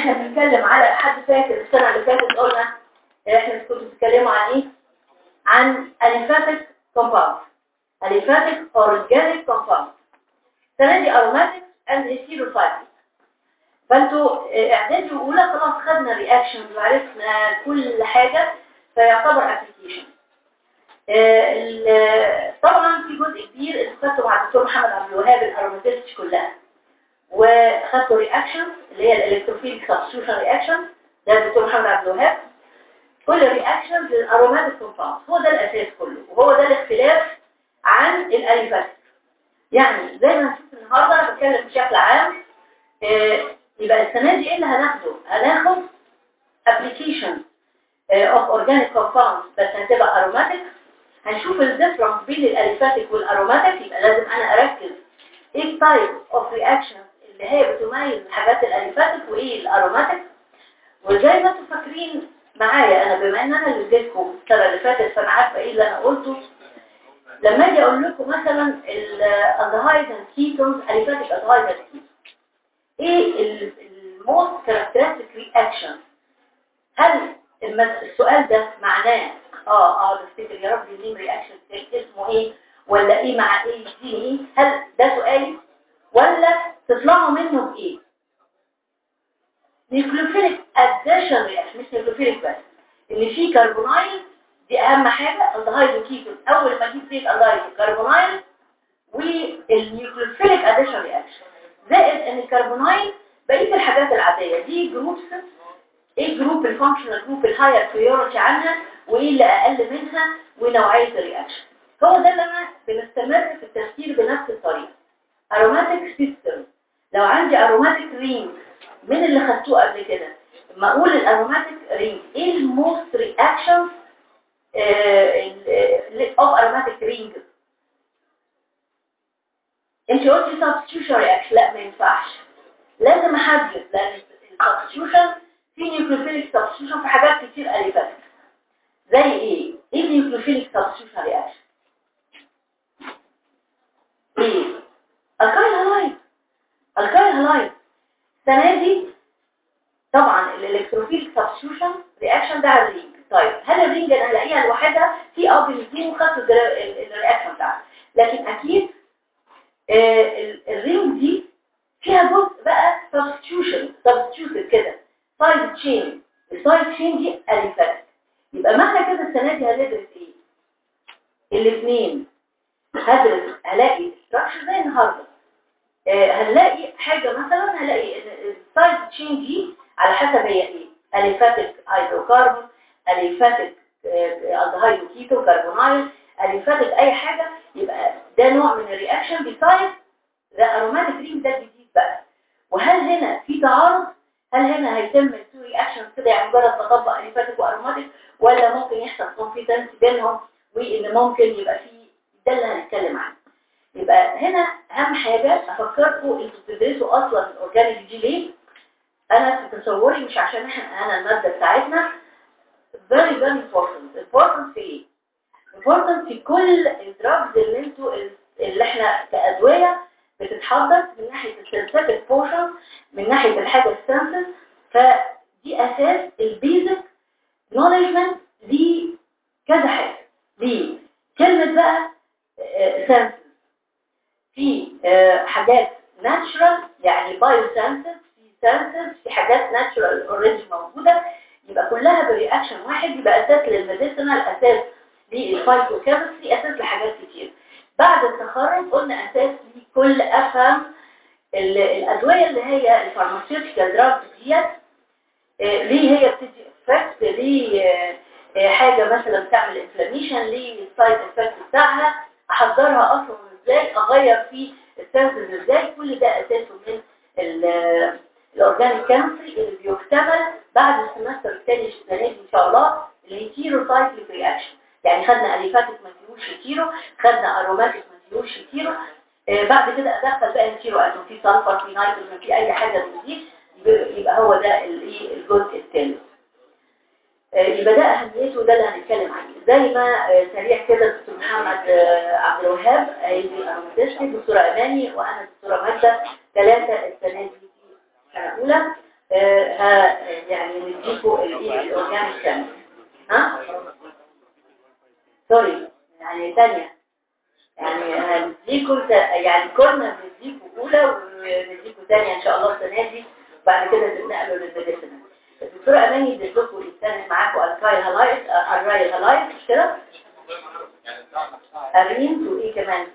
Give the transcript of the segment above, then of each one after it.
احنا بنتكلم على حد فاكر السنة اللي فاتت قلنا احنا كنتوا بتتكلموا عن ايه عن اليفاتيك كومباوند اليفاتيك اورجانيك كومباوند السنة دي اروماتيك اند هيتيروسايكل فانتوا اعدادي واولى خلاص خدنا رياكشنز وعرفنا كل حاجة فيعتبر ابلكيشن طبعا في جزء كبير انتوا خدتوا مع الدكتور محمد عبد الوهاب الاروماتيست كلها وخدتوا رياكشن اللي هي الالكتروفيليك سبستيوشن رياكشن ده الدكتور محمد عبد الوهاب كل الرياكشنز للاروماتيك كومباوند هو ده الاساس كله وهو ده الاختلاف عن الاليفاتيك يعني زي ما هنشوف النهارده انا بتكلم بشكل عام آه يبقى السنه دي ايه اللي هناخده هناخد ابلكيشن اوف اورجانيك كومباوند بس هتبقى اروماتيك هنشوف الديفرنس بين الاليفاتيك والأروماتيك يبقى لازم أنا أركز إيه التايب أوف رياكشن اللي هي بتميز الحاجات الاليفاتيك وإيه الأروماتيك وزي ما انتم فاكرين معايا أنا بما إن أنا اللي اديتكم السنة اللي فاتت فأنا عارفة إيه اللي أنا قلته لما أجي أقول لكم مثلا الألدهايد اند كيتونز اليفاتيك ألدهايد اند كيتونز إيه الموست كاركترستيك رياكشن هل السؤال ده معناه اه اه تفتكر يا رب يجيب رياكشن اسمه ايه ولا ايه مع ايه يديني ايه هل ده سؤالي ولا تطلعوا منه بايه نيوكليوفيليك اديشن رياكشن مش نيوكليوفيليك بس ان في كربونايل دي اهم حاجه الدهايد وكيتون اول ما اجيب سيره الدهايد كربونايل والنيوكليوفيليك اديشن رياكشن زائد ان الكربونايل بقيه الحاجات العاديه دي جروبس ايه الجروب الفانكشنال جروب الهاير بريورتي عنها وايه اللي اقل منها ونوعيه الرياكشن هو ده اللي انا بنستمر في التفكير بنفس الطريقه اروماتيك سيستم لو عندي اروماتيك رينج من اللي خدتوه قبل كده لما اقول الاروماتيك رينج ايه الموست رياكشن اوف اروماتيك رينج انت قلتي سبستيوشن رياكشن لا ما ينفعش لازم احدد لان السبستيوشن في نيوكليوفيليك سبستيوشن في حاجات كتير اليفاتيك زي ايه ايه النيوكليوفيليك سبستيوشن رياكشن ايه الكايل هالايد الكايل هالايد السنه دي طبعا الالكتروفيليك سبستيوشن رياكشن ده على الرينج طيب هل الرينج انا هلاقيها لوحدها في اه بنزين وخدت الرياكشن بتاعها لكن اكيد آه الرينج دي فيها جزء بقى سبستيوشن سبستيوتد كده سايد تشين السايد تشين دي اليفاتيك يبقى معنى كده السنه دي هندرس ايه الاثنين هدرس هلاقي ستراكشر زي النهارده آه هنلاقي حاجه مثلا هلاقي السايد تشين دي على حسب هي ايه اليفاتيك هيدروكربون اليفاتيك الدهايد كيتو كربونايل اليفاتيك اي حاجه يبقى ده نوع من الرياكشن بيسايد ده اروماتيك رينج ده جديد بقى وهل هنا في تعارض هل هنا هيتم التو رياكشن كده يعني مجرد بطبق اليفاتيك واروماتيك ولا ممكن يحصل كونفيدنس بينهم وان ممكن يبقى في ده اللي هنتكلم عنه يبقى هنا اهم حاجه افكركم انتوا بتدرسوا اصلا الاورجانيك دي ليه انا في تصوري مش عشان احنا انا الماده بتاعتنا very very important important في ايه important في كل الدراجز اللي انتوا اللي احنا كادويه بتتحضر من ناحيه السنساتيك بورشن من ناحيه الحاجه السنسز فدي اساس البيزك نولجمنت لكذا حاجه دي كلمه بقى سنسز في حاجات ناتشرال يعني بايو سنسز في سنسز في حاجات ناتشرال اوريدي موجوده يبقى كلها برياكشن واحد يبقى اساس للميديسينال اساس للفايتوكيمستري اساس لحاجات كتير بعد التخرج قلنا اساس لكل افهم الادويه اللي هي الفارماسيوتيكال دراجز ديت ليه هي بتدي افكت ليه حاجه مثلا بتعمل انفلاميشن ليه السايد افكت بتاعها احضرها اصلا ازاي اغير في السنسز ازاي كل ده اساسه من الاورجانيك كيمستري اللي بيكتمل بعد السمستر الثاني السنه دي ان شاء الله الهيتيرو سايكليك رياكشن يعني خدنا اليفاتيك ما فيهوش هيتيرو خدنا اروماتيك ما فيهوش هيتيرو آه بعد كده ادخل بقى هيتيرو اتوم في سلفر في نيتروجين في اي حاجه من دي يبقى هو ده الايه الجزء الثالث آه يبقى ده اهميته ده اللي هنتكلم عليه زي ما آه سريع كده الدكتور محمد عبد الوهاب هيدي اروماتيشن الدكتوره اماني وانا الدكتوره ماده ثلاثه السنه دي في سنه اولى آه، ها يعني نديكوا الايه الاورجانيك كامل ها سوري يعني ثانيه يعني هنديكوا يعني كنا بنديكوا اولى ونديكوا ثانيه ان شاء الله السنه دي وبعد كده تتنقلوا للميديسن الدكتوره اماني ادت لكم السنه معاكم الكايل هالايت الرايل هالايت مش كده ارين وايه كمان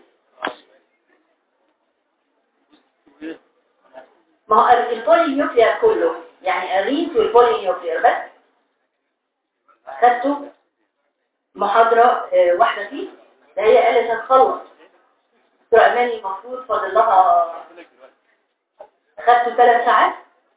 ما هو البولي نيوكلير كله يعني ارين والبولي نيوكلير بس خدتوا محاضرة آه، واحدة فيه ده هي قالت هتخلص دكتور اماني المفروض فاضل لها خدتوا ثلاث ساعات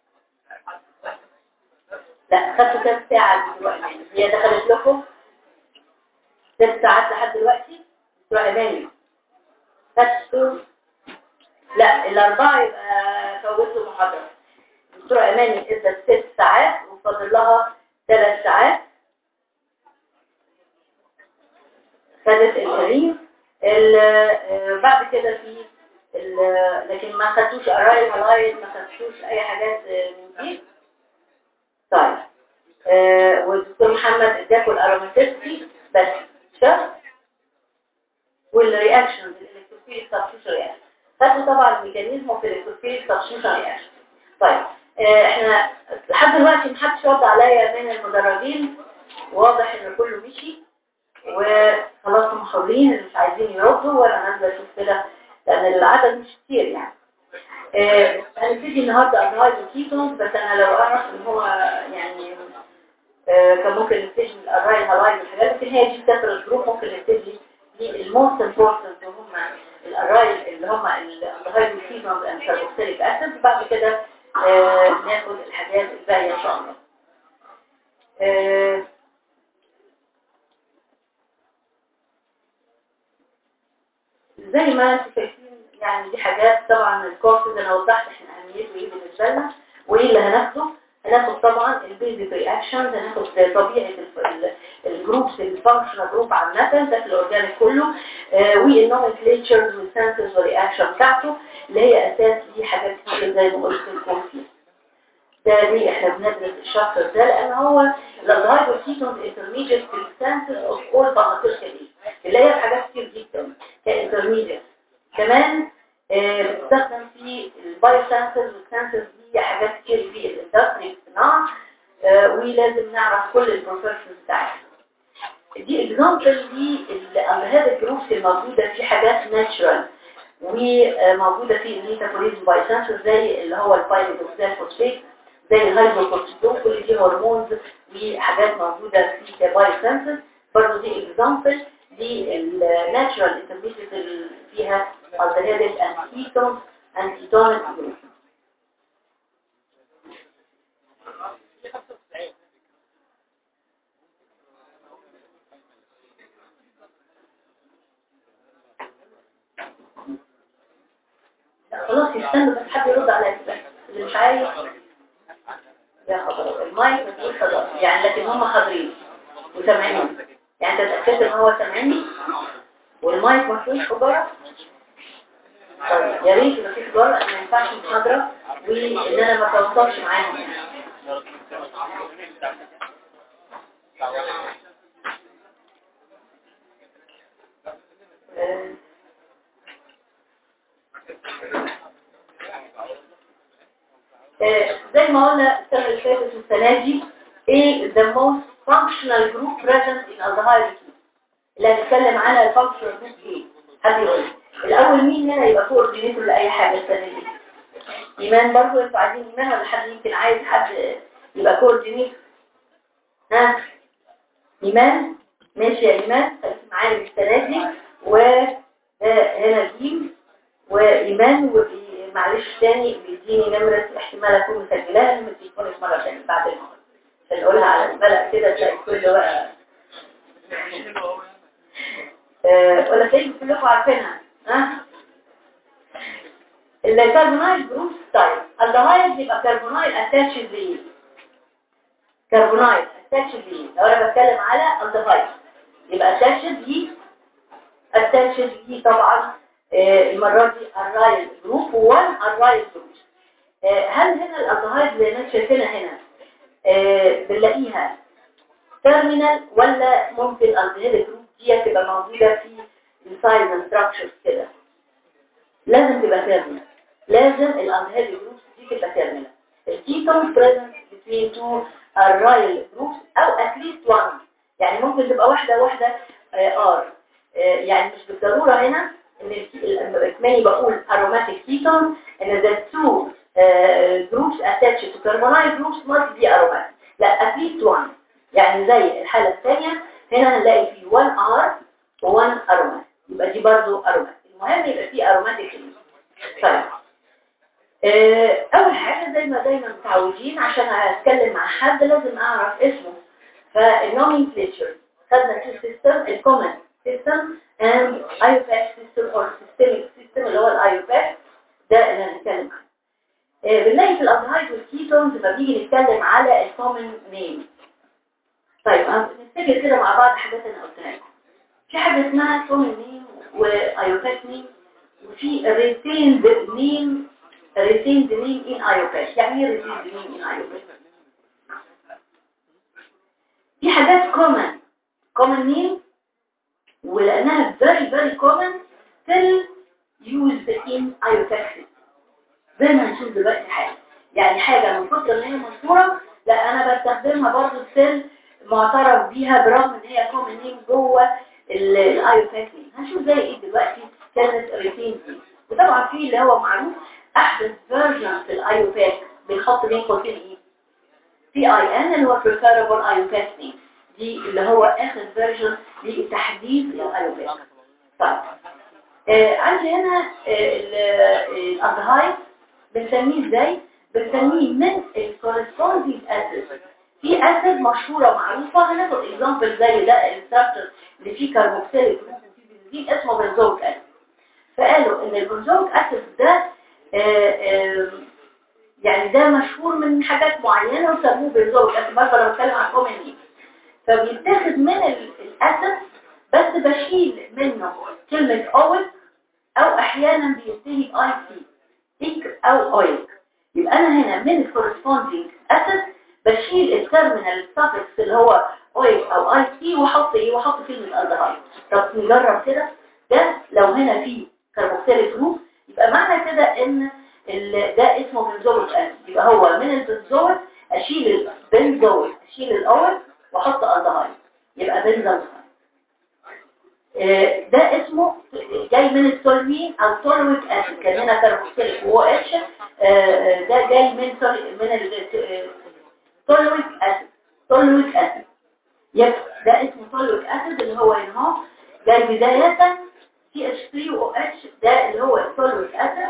لا خدتوا كام ساعة دكتور اماني هي دخلت لكم ست ساعات لحد دلوقتي دكتور اماني خدتوا لا الاربعة يبقى فوتوا محاضرة دكتور اماني ادت ست ساعات وفاضل لها ثلاث ساعات خدت الكريم ال- آه، بعد كده في ال- لكن ما خدتوش قرايب هلايل ما خدتوش اي حاجات آه، من دي طيب آه، والدكتور محمد اداكم الاروماتيستي بس شهر والرياكشنز الالكتروفيليك سبستيوشن رياكشن خدوا طبعا الميكانيزم في الالكتروفيليك سبستيوشن رياكشن طيب آه، احنا لحد دلوقتي محدش رد عليا من المدربين واضح ان كله مشي وخلاص هم حرين اللي مش عايزين يردوا وانا نازله اشوف كده لان العدد مش كتير يعني آه، هنبتدي النهارده الهايد كيتونز بس انا لو اعرف ان هو يعني آه، كان ممكن نبتدي من الراي هالاي والحاجات لكن هي دي سيبرال جروب ممكن نبتدي بالموست امبورتنت هم الراي اللي هم الهايد كيتونز اند كاربوكسيليك اسيد بعد كده آه، ناخد الحاجات الباقيه ان شاء الله آه، زي ما انتم شايفين يعني دي حاجات طبعا الكورس ده انا وضحت احنا اهميته ايه بالنسبه لنا وايه اللي هناخده هناخد طبعا البيزك رياكشنز هناخد طبيعه الجروبس الفانكشنال جروب عامه ده في الاورجانيك كله والنومنكليتشرز والسنسز والرياكشن بتاعته اللي هي اساس دي حاجات كتير زي ما قلت لكم فيه ده ليه احنا بندرس الشابتر ده لان هو الهايبوكيتونز انترميديت في السنسز اوف اول بارتيكلز اللي هي حاجات كتير جدا كانترميديت كمان آه، بتستخدم في البايو سنسز والسنسز دي حاجات كتير في الاندستري الصناعه آه، ولازم نعرف كل البروسيسز بتاعتها دي اكزامبل دي هذا الجروبس الموجوده في حاجات ناتشرال وموجوده في الميتابوليزم باي سنسز زي اللي هو البايروكسيل فوسفيت زي الهيدروكورتيزون كل دي هرمونز وحاجات موجوده في كبايو سنسز برضه دي اكزامبل للناتشرال انترميديت اللي فيها الدهيدك انتيتون انتيتونيك جروب لا خلاص يستنى بس حد يرد على السؤال اللي مش عايز يا خبر المايك بتقول خلاص يعني لكن هم حاضرين وسامعين يعني انت اتاكدت ان هو سامعني والمايك ما فيهوش حجاره طيب يا ريت يبقى في حجاره لان ما ينفعش محاضره وان انا ما اتواصلش معاهم يعني. آه، آه، زي ما قلنا السنة اللي فاتت والسنة دي ايه the most functional group present in aldehyde اللي هنتكلم عنها الفانكشنال جروب ايه حد يقول لي. الاول مين هنا يبقى كوردينيتور لاي حاجه السنه دي ايمان برضه انتوا عايزين ايمان ولا حد يمكن عايز حد يبقى كوردينيتور ها ايمان ماشي يا ايمان خليكي معايا السنه دي وده هنا جيم وايمان ومعلش تاني بيديني نمره احتمال اكون مسجلاها من تليفونك مره ثانيه بعد المحاضره عشان نقولها على الملأ كده تلاقي كل بقى آه، ولا تلاقيكم كلكم عارفينها ها الكربونايل جروب ستايل الدهايد يبقى كربونايل اتاتشد ليه كربونايل اتاتشد ليه لو انا بتكلم على الدهايد يبقى اتاتشد ليه اتاتشد ليه طبعا آه، المره دي الرايل جروب 1 الرايل جروب آه، هل هنا الالدهايد زي ما انت شايفينها هنا آه، بنلاقيها تيرمينال ولا ممكن الالدهايد جروب دي تبقى موجوده في السايز ستراكشرز كده لازم تبقى تيرمينال لازم الالدهايد جروب دي تبقى تيرمينال الكيتون بريزنت between two الرايل جروبس او at least one يعني ممكن تبقى واحده واحده ار يعني مش بالضروره هنا ان الكماني بقول aromatic ketone ان the two uh, groups attached to carbonyl groups must be aromatic لا at least one يعني زي الحالة الثانية هنا هنلاقي فيه 1 R و 1 aromatic يبقى دي برضو aromatic المهم يبقى فيه aromatic طيب آه، اول حاجة زي ما دايما متعودين عشان اتكلم مع حد لازم اعرف اسمه فالنومينكليتشر خدنا تو سيستم الكومن سيستم and IUPAC system or systemic system اللي هو الايوباك ده اللي هنتكلم عنه آه، بنلاقي في الالدهايد والكيتونز لما بنيجي نتكلم على الكومن نيم طيب نفتكر كده مع بعض حاجات انا قلتها لكم في حاجه اسمها كومن نيم وايوباك نيم وفي ريتيند نيم ريتيند نيم ان ايوباك يعني ايه ريتيند نيم ان ايوباك في حاجات كومن كومن نيم ولانها very very common still used in IOTech زي ما هنشوف دلوقتي حاجة يعني حاجة من كتر ان هي مشهورة لا انا بستخدمها برضو ستيل معترف بيها برغم ان هي كومن نيم جوه الايوتك نيم هنشوف زي ايه دلوقتي كانت ريتين دي وطبعا في اللي هو معروف احدث فيرجن في الايوتك بنحط بين قوسين ايه في اي ان اللي هو preferable ايوتك نيم دي اللي هو اخر فيرجن للتحديث للايوتك طيب آه عندي هنا الالدهايد بنسميه ازاي بنسميه من الكورسبوندينج اسيد في اسيد مشهوره معروفه هناخد اكزامبل زي ده الستراكشر اللي فيه كربوكسيليك جروب وفيه بنزين اسمه بنزويك اسيد فقالوا ان البنزويك اسيد ده آه آه يعني ده مشهور من حاجات معينه وسموه بنزويك اسيد برضه انا بتكلم عن كومن فبيتاخد من الاسيد بس بشيل منه كلمه اول او احيانا بينتهي باي سي إيك أو أويك يبقى أنا هنا من الكورسبوندينج أسيد بشيل الترمينال سافكس اللي هو أويك أو أي سي وأحط إيه وأحط كلمة ألدهايد طب نجرب كده ده لو هنا في كربوكسيليك جروب يبقى معنى كده إن ده اسمه بنزويك أسيد يبقى هو من البنزويك أشيل البنزويك أشيل الأول وأحط ألدهايد يبقى بنزويك ده اسمه جاي من التولوين او تولويك اسيد كان هنا كاربوكسيليك وهو اتش ده جاي من من التولويك اسيد تولويك اسيد يبقى ده اسمه تولويك اسيد اللي هو هنا اهو جاي بداية سي اتش 3 او اتش ده اللي هو التولويك اسيد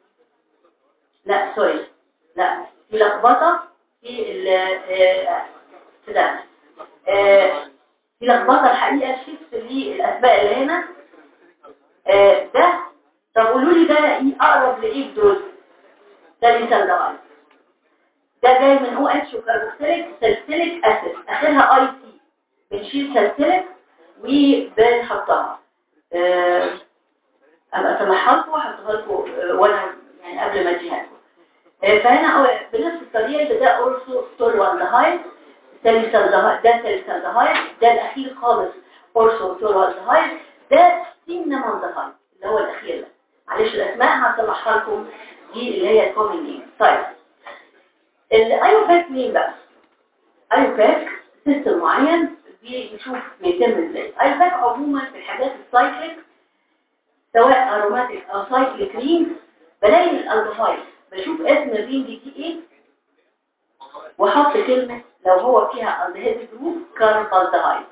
لا سوري لا في لخبطه في ال في ده في لخبطه الحقيقه شفت لي الاسماء اللي هنا آه ده طب قولوا لي ده ايه اقرب لايه دول ده ليسالدهايد ده جاي من او اتش وكاربوكسيليك سلسليك اسيد اخرها اي سي بنشيل سلسليك وبنحطها آه ابقى اسمحها لكم واحطها لكم آه وانا يعني قبل ما اديها لكم آه فهنا بنفس الطريقه ده اورسو تولوالدهايد ساليسالدهايد ده ساليسالدهايد ده الاخير خالص اورسو تولوالدهايد ده سينامالدهايد اللي هو الاخير ده معلش الاسماء هصلحها لكم دي اللي هي الكومن نيم طيب الايوباك مين بقى ايوباك سيستم معين بنشوف بيتم ازاي ايوباك عموما في الحاجات السايكليك سواء اروماتيك او سايكليك رينج بلاقي الالدهايد بشوف اسم الرينج دي ايه واحط كلمه لو هو فيها الدهيد جروب كاربالدهايد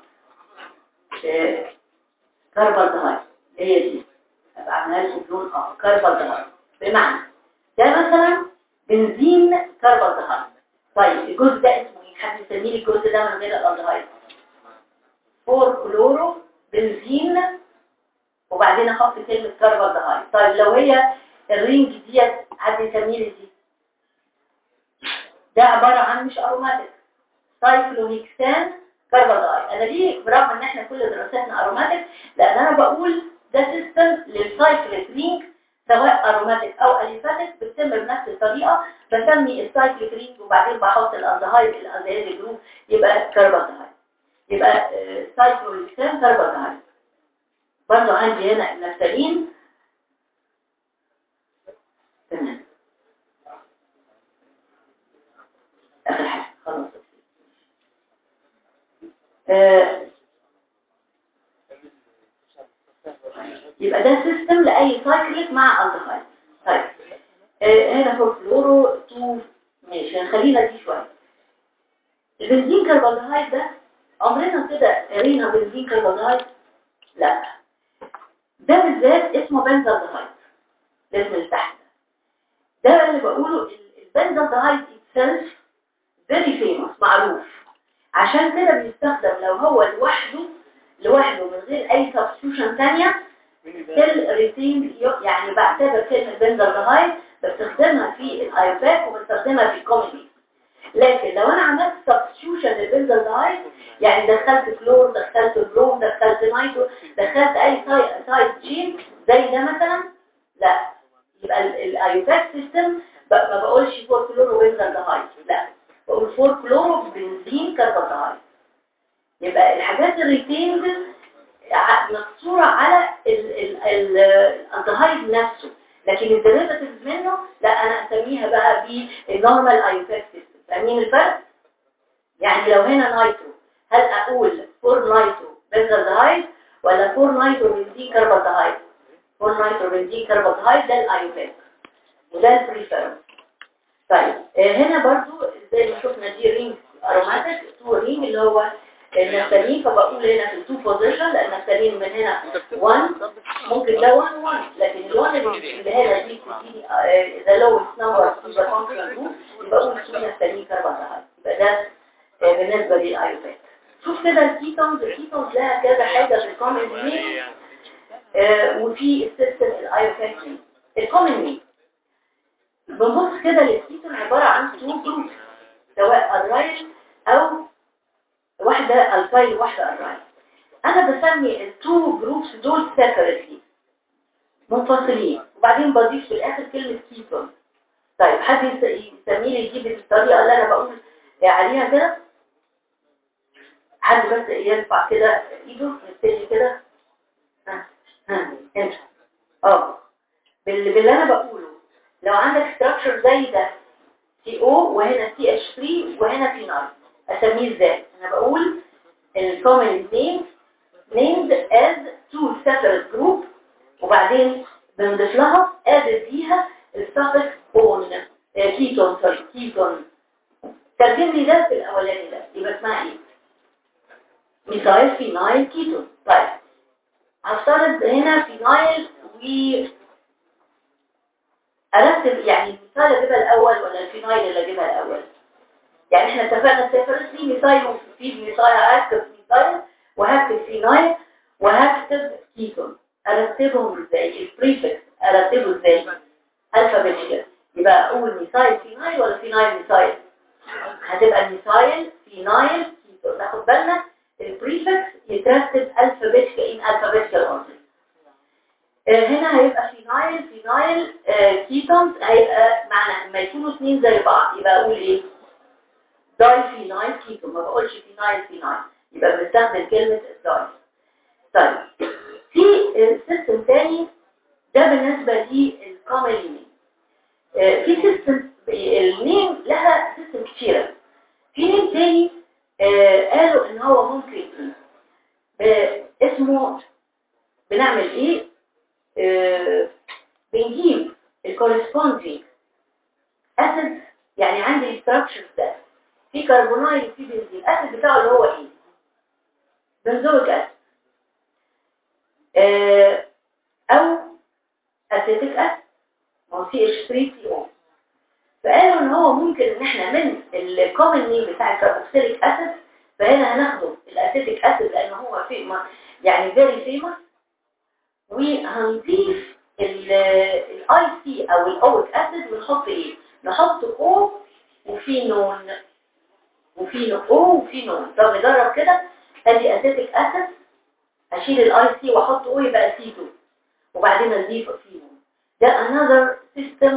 كاربالدهايد هي دي ابقى عاملها لكم بلون اه كاربالدهايد بمعنى ده مثلا بنزين كاربالدهايد طيب الجزء ده اسمه ايه حد يسمي لي الجزء ده من غير الالدهايد فور كلورو بنزين وبعدين احط كلمه كاربالدهايد طيب لو هي الرينج ديت حد يسمي لي دي ده عباره عن مش اروماتيك سايكلوهيكسان كاربادايد انا ليه برغم ان احنا كل دراساتنا اروماتيك لان انا بقول ده سيستم للسايكليك رينج سواء اروماتيك او اليفاتيك بتتم بنفس الطريقه بسمي السايكليك رينج وبعدين بحط الالدهايد الالدهايد جروب يبقى كربالدهايد يبقى سايكلوهكسان كربالدهايد برضه عندي هنا النفتالين تمام اخر حاجه خلاص آه يبقى ده سيستم لاي سايكليك مع الدهايد طيب آه هنا فور فلورو 2 ماشي هنخلينا دي شويه البنزين كربونهيد ده عمرنا كده قرينا بنزين كربونهيد لا ده بالذات اسمه بنزالدهايد الاسم اللي تحت ده ده اللي بقوله البنزالدهايد اتسلف فيري فيموس معروف عشان كده بيستخدم لو هو لوحده لوحده من غير اي سبستيوشن ثانيه كل ريتين يعني بعتبر كلمه بنزالدهايد بستخدمها في الايوباك وبستخدمها في الكوميدي لكن لو انا عملت سبستيوشن للبنزالدهايد يعني دخلت كلور دخلت بروم دخلت نايترو دخلت اي سايد تشين زي ده مثلا لا يبقى الايوباك سيستم ما بقولش فور كلورو بنزالدهايد لا بقول فور كلورو بنزين كربونهيد يبقى الحاجات الريتيند مقصوره على الالدهايد نفسه لكن الديريفاتيفز منه لا انا اسميها بقى بالنورمال ايوباك سيستم فاهمين الفرق يعني لو هنا نايترو هل اقول فور نايترو بنزالدهايد ولا فور نايترو بنزين كربونهيد فور نايترو بنزين كربونهيد ده الايوباك وده البريفيرنس طيب هنا برضو زي ما شفنا دي رينج اروماتيك تو رينج اللي هو النفتالين فبقول هنا في التو بوزيشن لان النفتالين من هنا 1 ممكن ده 1 1 لكن ال1 اللي هنا دي بتديني ذا لوست نمبر يبقى فانكشن جروب يبقى اقول في نفتالين كربونهيد يبقى ده بالنسبه للايوباك شوف كده الكيتونز الكيتونز لها كذا حاجه في الكومن مين وفي السيستم الايوباك الكومن مين بنبص كده للكيتون عباره عن تو جروب سواء الرايل او واحدة الفايل وواحدة الرايل انا بسمي التو جروبس دول سيبريتلي منفصلين وبعدين بضيف في الاخر كلمة كيتون طيب حد يسميه لي دي بالطريقة اللي انا بقول عليها كده حد بس يرفع كده ايده نبتدي كده ها ها انت اه باللي انا بقوله لو عندك ستراكشر زي ده سي او وهنا سي اتش 3 وهنا فينال اسميه ازاي انا بقول الكومن نيم named as two separate group وبعدين بنضيف لها ادد فيها السفكس اون كيتون سوري كيتون ترجم لي ده في الاولاني ده يبقى اسمها ايه ميثايل فينايل كيتون طيب هفترض هنا فينايل و ارتب يعني الميثايل اجيبها الاول ولا الفينايل اللي اجيبها الاول يعني احنا اتفقنا سيبرتلي ميثايل وفي ميثايل هكتب ميثايل وهكتب فينايل وهكتب كيتون ارتبهم ازاي البريفكس ارتبه ازاي الفابيتيكال يبقى اقول ميثايل فينايل ولا فينايل ميثايل هتبقى ميثايل فينايل كيتون ناخد بالنا البريفكس يترتب الفابيتيكال ان الفابيتيكال اوردر هنا هيبقى فينايل فينايل آه كيتونز هيبقى معنى لما يكونوا اثنين زي بعض يبقى اقول ايه داي فينايل كيتون ما بقولش فينايل فينايل يبقى بنستخدم كلمة الداي طيب في سيستم تاني ده بالنسبة للكومن نيم آه في سيستم النيم لها سيستم كتيرة في نيم تاني آه قالوا ان هو ممكن اسمه بنعمل ايه آه بنجيب الكورسبوندينج اسيد يعني عندي الستراكشر ده في كربونايل وفي بنزين الاسيد بتاعه اللي هو ايه بنزويك اسيد آه او اسيتيك اسيد ما هو سي اتش 3 سي او فقالوا ان هو ممكن ان احنا من الكومن نيم بتاع الكربوكسيليك اسيد فهنا هناخده الاسيتيك اسيد لان هو في يعني فيري فيموس وهنضيف الاي سي او الاويك اسيد ونحط ايه نحط او وفي نون وفي او وفي نون طب نجرب كده ادي اسيتيك اسيد اشيل الاي سي واحط او يبقى سي 2 وبعدين اضيف في نون ده another system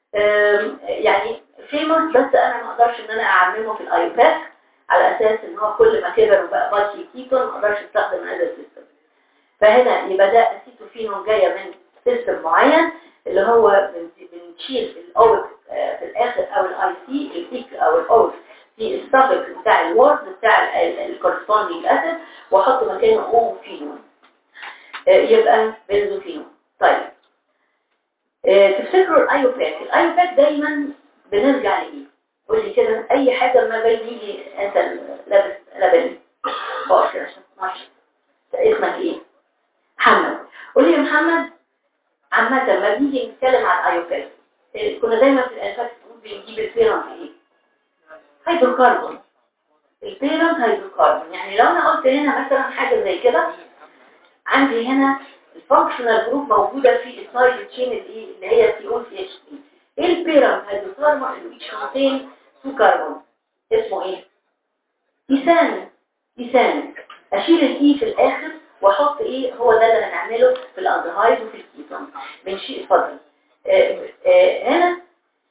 يعني famous بس انا ما اقدرش ان انا اعممه في الايوباك على اساس ان هو كل ما كبر وبقى باتشي كيتون ما اقدرش استخدم هذا السيستم فهنا يبقى ده اسيتوفينون جايه من سيستم معين اللي هو بنشيل الاوك في الاخر او الاي سي البيك او الاوك في السبك بتاع الورد بتاع الكورسبوندينج اسيد واحط مكانه اوفينون يبقى بنزوفينون طيب تفتكروا الايوباك الايوباك دايما بنرجع لايه قول لي كده اي حاجه ما بين يجي انت لابس لبني فوق كده ماشي اسمك ايه محمد قول لي يا محمد عامه لما بنيجي نتكلم عن الايوباك كنا دايما في الالفات بنجيب البيرنت ايه هيدروكربون البيرنت هيدروكربون يعني لو انا قلت هنا مثلا حاجه زي كده عندي هنا الفانكشنال جروب موجوده في السايد تشين اللي هي سي او سي اتش بي ايه البيرنت هيدروكربون اللي بيشنطين تو كربون اسمه ايه ايثان ايثان اشيل الاي في الاخر واحط ايه هو ده اللي هنعمله في الالدهايد وفي الكيتون بنشيل اتفضل آه آه هنا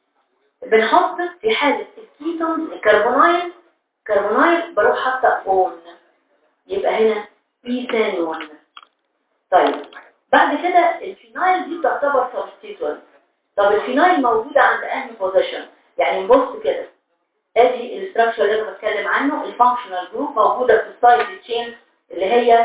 بنحط في حالة الكيتون الكربونايل كربونايل بروح حاطه اون يبقى هنا ايثانون طيب بعد كده الفينايل دي تعتبر سبستيتوال طب الفينايل موجودة عند انهي بوزيشن يعني نبص كده ادي الاستراكشر اللي انا بتكلم عنه الفانكشنال جروب موجودة في السايد تشين اللي هي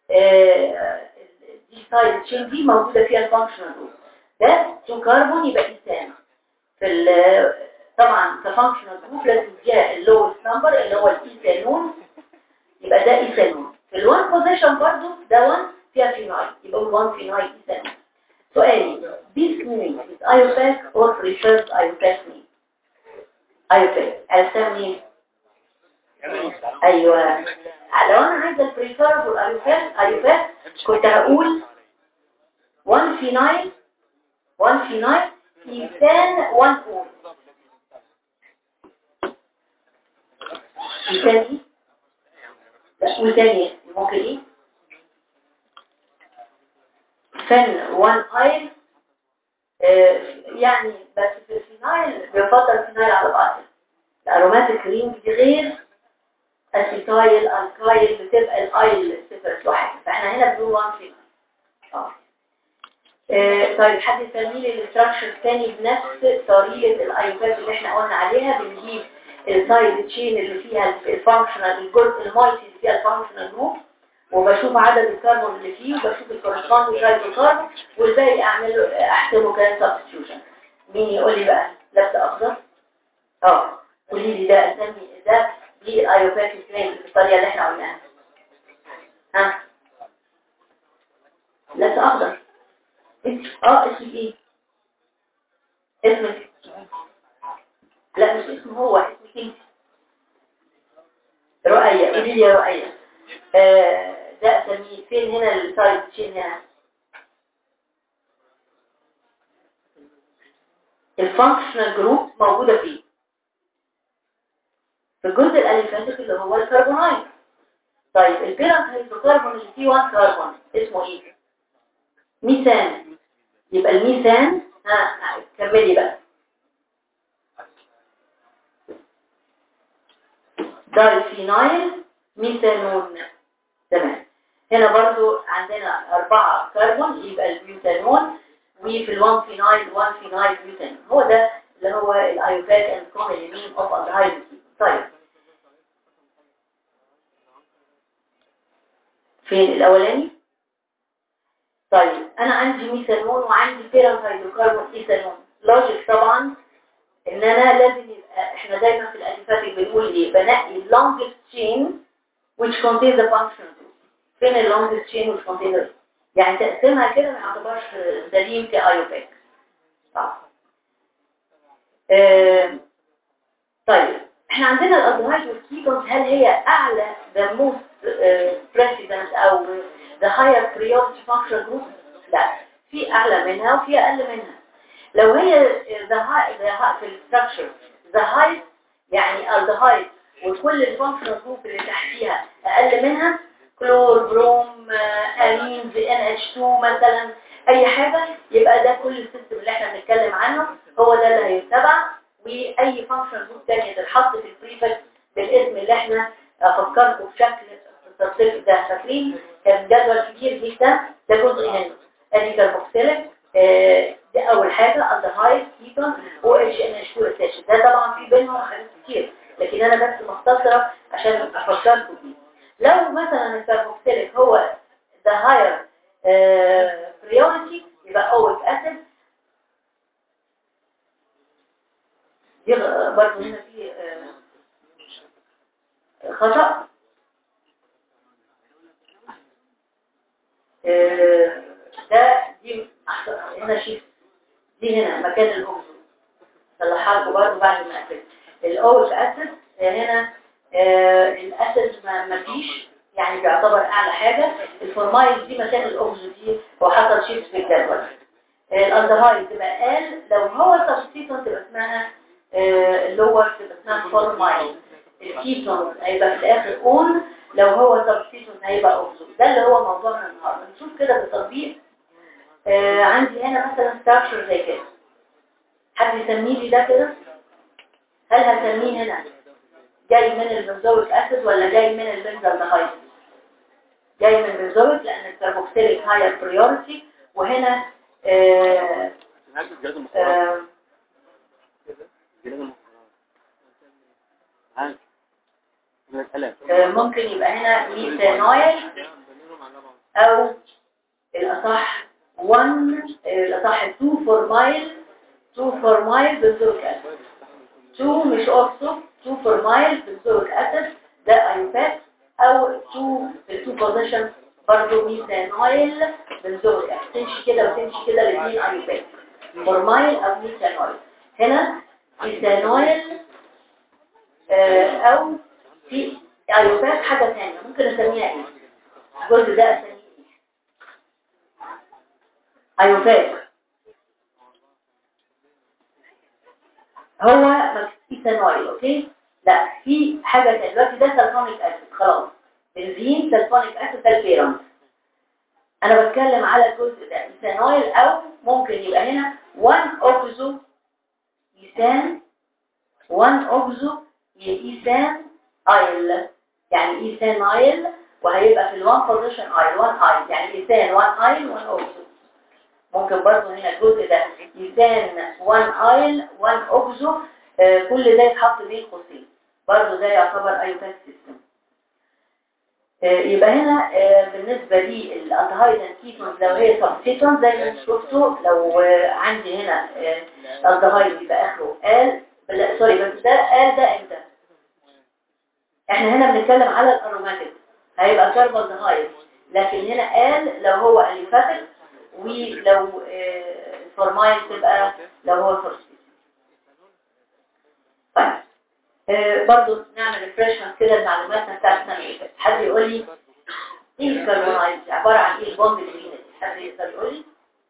آه دي سايد تشين دي موجودة فيها الفانكشنال جروب ده تو كربون يبقى ايثان في طبعا كفانكشنال جروب لازم جاء اللوست نمبر اللي هو الايثانون يبقى ده ايثانون في الوان بوزيشن برضو ده 1 فيها فينايل يبقى 1 فينايل ايثانون سؤالي this mean is IOPAC or prefers IOPAC mean IOPAC ألسام مين؟ أيوة لو أنا عايزة البريفير والأيوباك أيوباك كنت هقول 1 فينايل 1 فينايل إيثان 1 أول إيثان إيه؟ لا وثانية ممكن إيه؟ فن 1 ايل آه يعني بس في الفينايل بيفضل الفينايل على بعض الاروماتيك رينج دي غير اسيتايل الكايل بتبقى الايل صفر واحد فاحنا هنا بنقول 1 فينايل اه آه طيب حد يسمي لي الاستراكشر الثاني بنفس طريقه الايوبات اللي احنا قلنا عليها بنجيب السايد تشين اللي فيها الفانكشنال الجزء المايتي اللي فيها الفانكشنال جروب وبشوف عدد الكربون اللي فيه وبشوف الكورسبوند هيدروكربون والباقي اعمل احسبه كان سبستيوشن مين يقول لي بقى لبس اخضر اه قولي لي ده اسمي ده دي الايوباك ازاي في الطريقه اللي احنا قلناها ها لبس اخضر اه اسمك ايه اسمك لا مش اسمه هو اسمك انت رؤية قولي لي يا رؤية آه ده اسميه فين هنا السايد تشين هنا الفانكشنال جروب موجودة فيه في الجزء الاليفانتيك اللي هو الكربونايد طيب البيرنت هيدروكربون اللي فيه 1 كربون اسمه ايه ميثان يبقى الميثان ها كملي بقى دايفينايل ميثانون تمام هنا برضو عندنا أربعة كربون يبقى البيوتانون وفي الوان فينايل 1 فينايل بيوتانون هو ده اللي هو الايوباك اند كومن مين اوف الدهايد طيب فين الاولاني طيب انا عندي ميثانون وعندي بيرنت هيدروكربون ايثانون لوجيك طبعا ان انا لازم يبقى احنا دايما في الالفات بنقول ايه بنقي longest chain which contains the functional group فين ال longest chain which contains the يعني تقسيمها كده ما يعتبرش سليم كايوباك صح اه طيب احنا عندنا الالدهايد والكيتونز هل هي اعلى the most uh, precedent او the higher priority functional group لا في اعلى منها وفي اقل منها لو هي the high, the high في الستراكشر the high يعني الدهايد وكل الفانكشنال جروب اللي تحتيها اقل منها كلور بروم امينز ان اتش 2 مثلا اي حاجة يبقى ده كل السيستم اللي احنا بنتكلم عنه هو ده اللي هيتبع واي فانكشن جروب تانية تتحط في البريفكت بالاسم اللي احنا افكركم بشكل التصريف ده فاكرين كان جدول كبير جدا ده جزء منه ادي كاربوكسيليك دي اول حاجة الدهايد كيتون او اتش ان اتش 2 اس ده طبعا في بينهم حاجات كتير لكن انا بس مختصرة عشان افكركم بيه لو مثلا الكاربوكسيليك هو the higher uh, priority يبقى اول اسيد دي برضه هنا في uh, خطأ ده دي هنا شيء دي هنا مكان الاوكسو صلحها لكم برضه بعد ما قفلت الاوك اسيد هنا آه الاسيد ما فيش يعني بيعتبر اعلى حاجه الفورمايل دي مكان الاوكسو دي هو حصل شيء في الجدول الالدهايد تبقى قال لو هو سبستيتون تبقى اسمها اللور تبقى اسمها فورمايل الكيتون هيبقى في الاخر اون لو هو سبستيتون هيبقى اوكسو ده اللي هو موضوعنا النهارده نشوف كده بالتطبيق آه عندي هنا مثلا ستراكشر زي كده حد يسميه لي ده كده هل هسميه هنا جاي من البنزويك اسيد ولا جاي من البنزالدهايد جاي من البنزويك لان الكربوكسيليك هاير بريورتي وهنا آه آه ممكن يبقى هنا ميثانويل او الاصح 1 الاصح 2 فورمايل 2 فورمايل بنزويك اسيد 2 مش اوكسو 2 فورمايل بنزويك اسيد ده ايوفات او 2 2 بوزيشن برضه ميثانويل بنزويك اسيد تمشي كده وتمشي كده الاثنين ايوفات فورمايل او ميثانويل هنا ميثانويل آه او في ايوفات حاجة ثانية ممكن اسميها ايه الجزء ده اسميه ايه ايوفات هو ميثانويل اوكي لا في حاجة ثانية دلوقتي ده سلفونيك اسيد خلاص بنزين سلفونيك اسيد ده البيرنت انا بتكلم على الجزء ده ميثانويل او ممكن يبقى هنا 1 اوكسو ميثان 1 اوكسو ايثان ايل يعني ايثان ايل وهيبقى في الوان بوزيشن ايل 1 ايل يعني ايثان 1 ايل 1 اوكسو ممكن برضه هنا الجزء ده ايثان 1 ايل 1 اوكسو آه كل ده يتحط بين قوسين برضه ده يعتبر ايوتات سيستم آه يبقى هنا آه بالنسبة لي الالدهايد كيتونز لو هي سبستيتون زي ما شفتوا لو عندي هنا الالدهايد يبقى اخره قال سوري بس ده قال ده امتى احنا هنا بنتكلم على الاروماتيك هيبقى كاربالدهايد لكن هنا قال لو هو اليفاتيك ولو الفورمايل تبقى لو هو سبستيتون طيب آه برضو نعمل ريفرشمنت كده المعلوماتنا بتاعت السنه اللي فاتت حد يقول لي ايه الكربونايز عباره عن ايه البوند اللي هنا حد يقدر يقول لي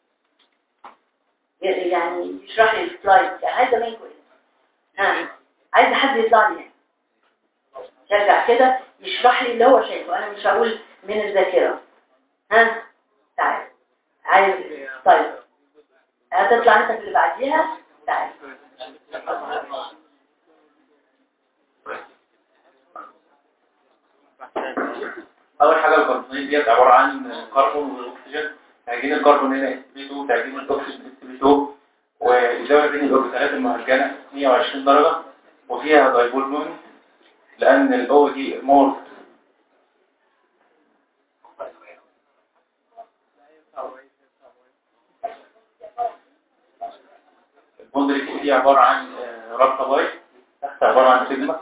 يعني يشرح لي السلايد يعني عايزه منكم ايه ها عايزه حد يطلع لي شجع كده يشرح لي اللي هو شايفه انا مش هقول من الذاكره ها تعال عايز طيب هتطلع انت في اللي بعديها تعال اول حاجه الكربونات ديت عباره عن كربون واكسجين تعجين الكربون هنا اس بي 2 تعجين الاكسجين اس بي 2 والزاويه بين الاكسجينات المهجنه 120 درجه وفيها دايبول مومنت لان الاو دي مور البوند اللي فوق دي عباره عن رابطه باي تحت عباره عن سيجما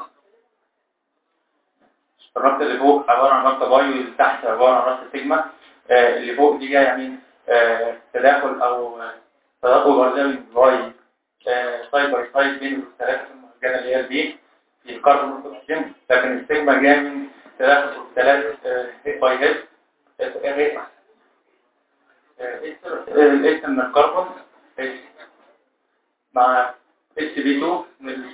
الربط اللي فوق عبارة عن ربط باي واللي تحت عبارة عن ربط سيجما آه اللي فوق دي جاية من آه تداخل او تداخل برزمي باي سايد باي سايد بين الثلاثة المهجنة اللي هي البي في الكربون والأكسجين لكن السيجما جاية من تداخل الثلاث هيد باي هيد الاسم من الكربون مع اس بي 2 من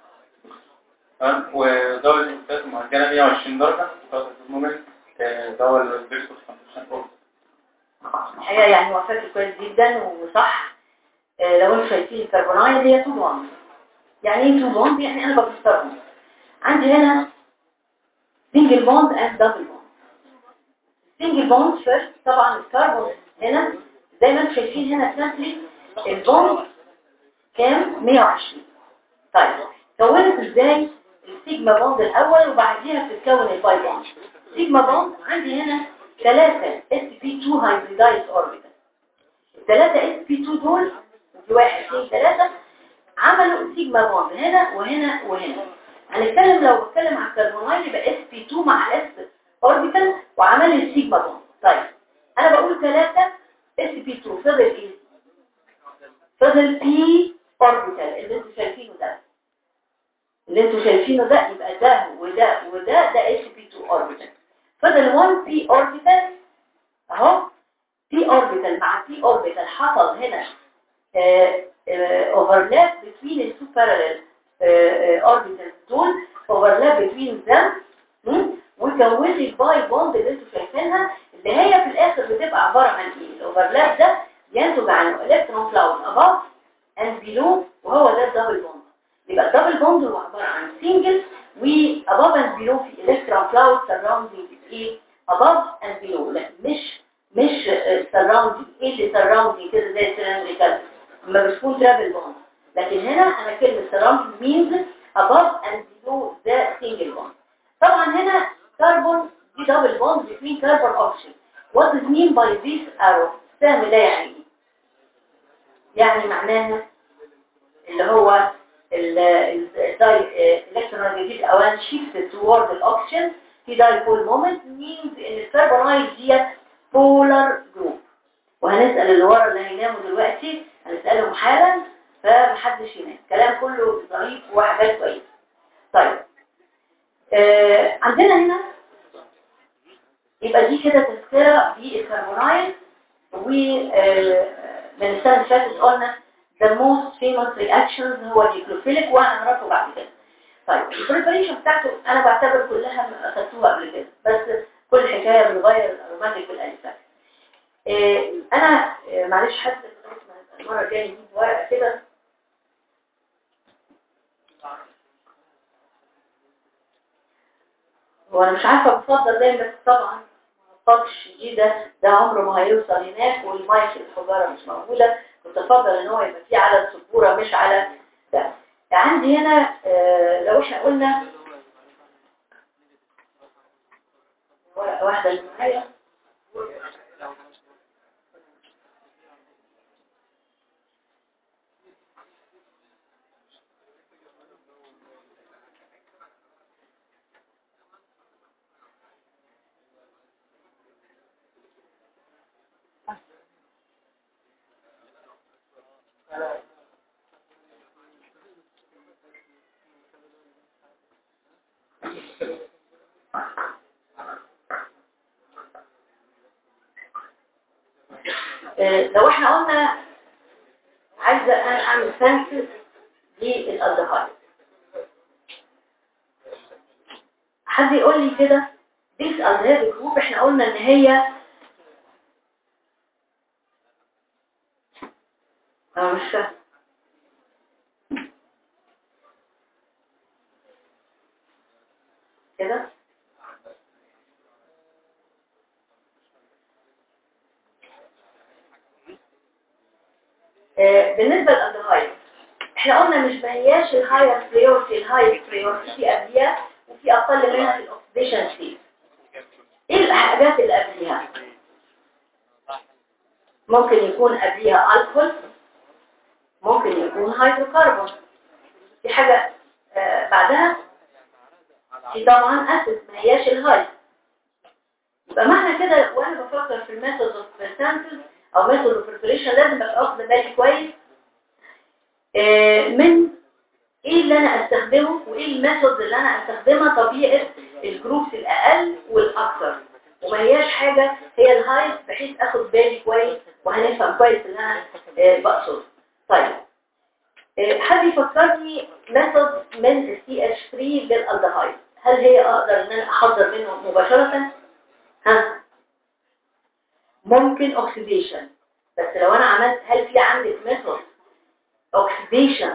ودول الانتاج المهجنة 120 درجة المومنت دول الفيرسوس 15 حلو هي يعني وفاكر كويس جدا وصح آه، لو انتوا شايفين الكربونايد هي تو بوند يعني ايه تو بوند يعني انا بكسرهم عندي هنا سنجل بوند اند دبل بوند سنجل بوند فيرست طبعا الكربون هنا زي ما انتم شايفين هنا سامبلي البوند كام 120 طيب كونت ازاي السيجما بوند الاول وبعديها بتتكون الباي بوند سيجما بوند عندي هنا ثلاثة sp2 هايبريدايز اوربيتال الثلاثة sp2 دول في واحد اثنين ثلاثة عملوا سيجما بوند هنا وهنا وهنا هنتكلم لو بتكلم على الكربونايل يبقى sp2 مع s اوربيتال وعمل السيجما بوند طيب انا بقول ثلاثة sp2 فضل ايه فضل p اوربيتال اللي انتوا شايفينه ده اللي انتوا شايفينه ده يبقى ده وده وده ده sp2 اوربيتال فضل 1 p اوربيتال اهو p اوربيتال مع p اوربيتال حصل هنا اوفرلاب between التو parallel اوربيتالز دول اوفرلاب between them وكون لي الباي بوند اللي انتوا شايفينها اللي هي في الاخر بتبقى عباره عن ايه الاوفرلاب ده ينتج عنه الكترون كلاود اباف اند بيلو وهو ده الدبل بوند يبقى الدبل بوند هو عباره عن سنجل واباف اند بيلو في الكترون كلاود سراوندينج ايه اباف اند بيلو لا مش مش سراوندينج ايه اللي سراوندينج كده زي السلندريكال لما بتكون ترابل بوند لكن هنا انا كلمه سراوندينج مينز above and below the single bond طبعا هنا كربون دي دبل بوند between carbon oxygen what is mean by this arrow السهم ده يعني ايه يعني معناها اللي هو الالكترون الجديد اوان shifted toward الاوكسجين في dipole moment means ان الكربونايل ديت polar group وهنسأل اللي ورا اللي هيناموا دلوقتي هنسألهم حالا فمحدش ينام كلام كله ظريف وحاجات كويسه طيب آه عندنا هنا يبقى دي كده تذكرة بالكربونايل ومن السنة اللي فاتت قلنا the most famous reactions هو النيوكلوفيليك وهنعرفه بعد كده طيب البريبريشن بتاعته انا بعتبر كلها اخدتوها قبل كده بس كل حكاية بنغير الاروماتيك بالالفات آه انا آه معلش حد المرة الجاية نجيب ورقة كده وانا مش عارفة بفضل ليه بس طبعا الطاقة الشديدة ده عمره ما هيوصل هناك والمايك الحجارة مش موجودة كنت افضل ان هو يبقى فيه على السبورة مش على ده عندي هنا آه لو احنا قلنا ورقة واحدة اللي معايا لو احنا قلنا عايزة انا اعمل سنسس للالدهايد حد يقول لي كده ديس الدهايد جروب احنا قلنا ان هي انا مش فاهم كده بالنسبة للألدهايد احنا قلنا مش ما هياش الهاير بريورتي الهاير بريورتي في قبلها وفي أقل منها في الأكسيديشن ستيت ايه الحاجات اللي قبلها ممكن يكون قبلها الكحول ممكن يكون هيدروكربون في حاجة آه بعدها في طبعا أسيد ما هياش الهاي يبقى معنى كده وانا بفكر في الميثود اوف سامبل او ميثود اوف بريبريشن لازم ابقى واخد بالي كويس آه من ايه اللي انا استخدمه وايه الميثود اللي انا استخدمها طبيعه الجروبس الاقل والاكثر وما هياش حاجه هي الهاي بحيث اخد بالي كويس وهنفهم كويس اللي انا آه بقصد طيب آه حد يفكرني ميثود من السي اتش 3 للالدهايد هل هي اقدر ان انا احضر منه مباشره ها ممكن اوكسيديشن بس لو انا عملت هل في عندك ميثود اوكسيديشن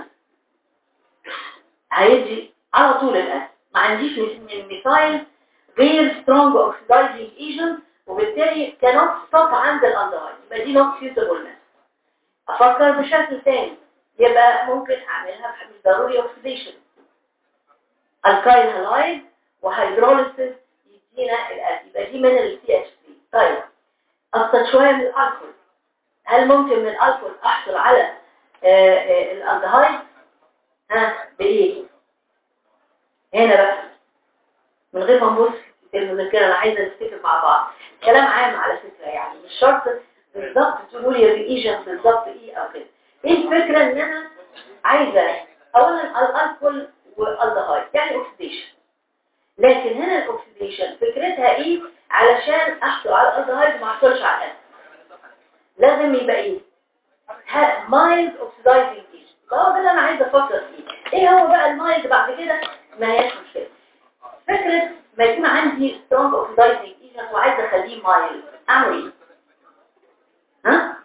هيجي على طول الاسيد ما عنديش من الميثايل غير سترونج اوكسيدايزنج ايجنت وبالتالي كانت ستوب عند الالدهايد يبقى دي نوت سيوتابل افكر بشكل ثاني يبقى ممكن اعملها مش ضروري اوكسيديشن الكايل هالايد وهيدروليسيس يدينا الاسيد يبقى دي من السي اتش سي طيب افضل شويه من الالكول هل ممكن من الالكول احصل على الالدهايد ها بايه هنا بقى من غير ما نبص في المذكره انا عايزه نفتكر مع بعض كلام عام على فكره يعني مش شرط بالظبط تقولي الريجن بالظبط ايه او كده ايه الفكره ان انا عايزه اولا الالكول والالدهايد يعني اوكسيديشن لكن هنا الاوكسيديشن فكرتها ايه علشان احصل على الالدهايد وما احصلش على الاسيد لازم يبقى ايه مايلد اوكسيدايزنج ايجنت هو ده اللي انا عايزه افكر فيه ايه هو بقى المايلد بعد كده ما هياش مشكله فكره ما يكون عندي سترونج اوكسيدايزنج ايجنت وعايزه اخليه مايلد اعمل ايه ها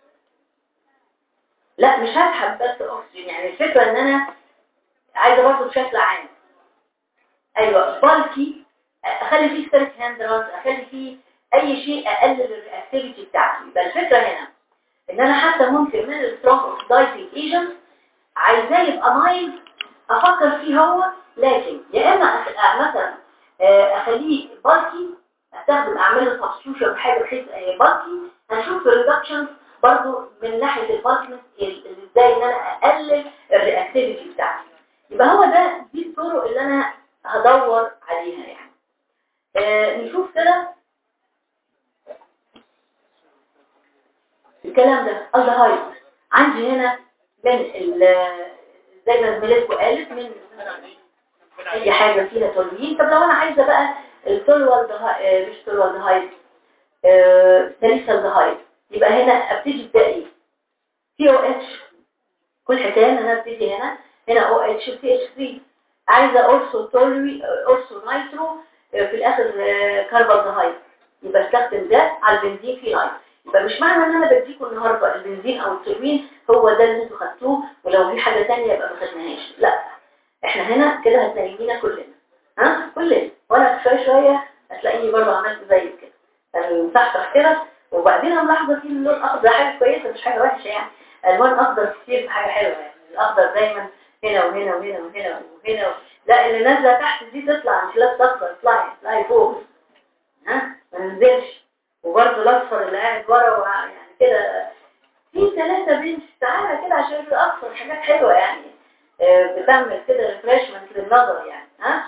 لا مش هسحب بس اكسجين يعني الفكره ان انا عايزه برضه بشكل عام ايوه بالكي اخلي فيه ستريك هاندرز اخلي فيه اي شيء اقلل الرياكتيفيتي بتاعته يبقى الفكره هنا ان انا حتى ممكن من السترونج اوكسيدايزنج ايجنت عايزاه يبقى مايلد افكر فيه هو لكن يا اما مثلا اخليه بالكي استخدم اعمل له سبستيوشن بحاجه بحيث بالكي هنشوف الريدكشن برضو من ناحيه البالكنس ازاي ان انا اقلل الرياكتيفيتي بتاعتي يبقى هو ده دي الطرق اللي انا هدور عليها يعني آه نشوف كده الكلام ده الدهايد عندي هنا من زي ما زميلتكم قالت من اي حاجه فيها تولوين طب لو انا عايزه بقى التولوال ده مش تولوال دهايد سليسل دهايد يبقى هنا ابتدي ابدأ سي او اتش كل حكايه ان انا ابتدي هنا هنا او اتش سي اتش 3 عايزه اورسو تولوي اورسو نايترو في الاخر كربون دهايد يبقى استخدم ده على البنزين في لاين يبقى مش معنى ان انا بديكم النهارده البنزين او التولوين هو ده اللي انتوا خدتوه ولو في حاجه ثانيه يبقى ما خدناهاش لا احنا هنا كده هتلاقينا كلنا ها كلنا وانا شويه شويه هتلاقيني برضه عملت زي كده يعني مسحتك كده وبعدين انا ملاحظه فيه اللون الاخضر حاجه كويسه مش حاجه وحشه يعني الوان اخضر كتير في حاجه حلوه يعني الاخضر دايما هنا وهنا وهنا وهنا وهنا و... لا اللي نازله تحت دي تطلع مش لا تخسر اطلعي اطلعي فوق ها ما ننزلش وبرده الاصفر اللي قاعد ورا يعني كده في ثلاثه بنش تعالى كده عشان الاصفر حاجات حلوه يعني آه بتعمل كده ريفرشمنت للنظر يعني ها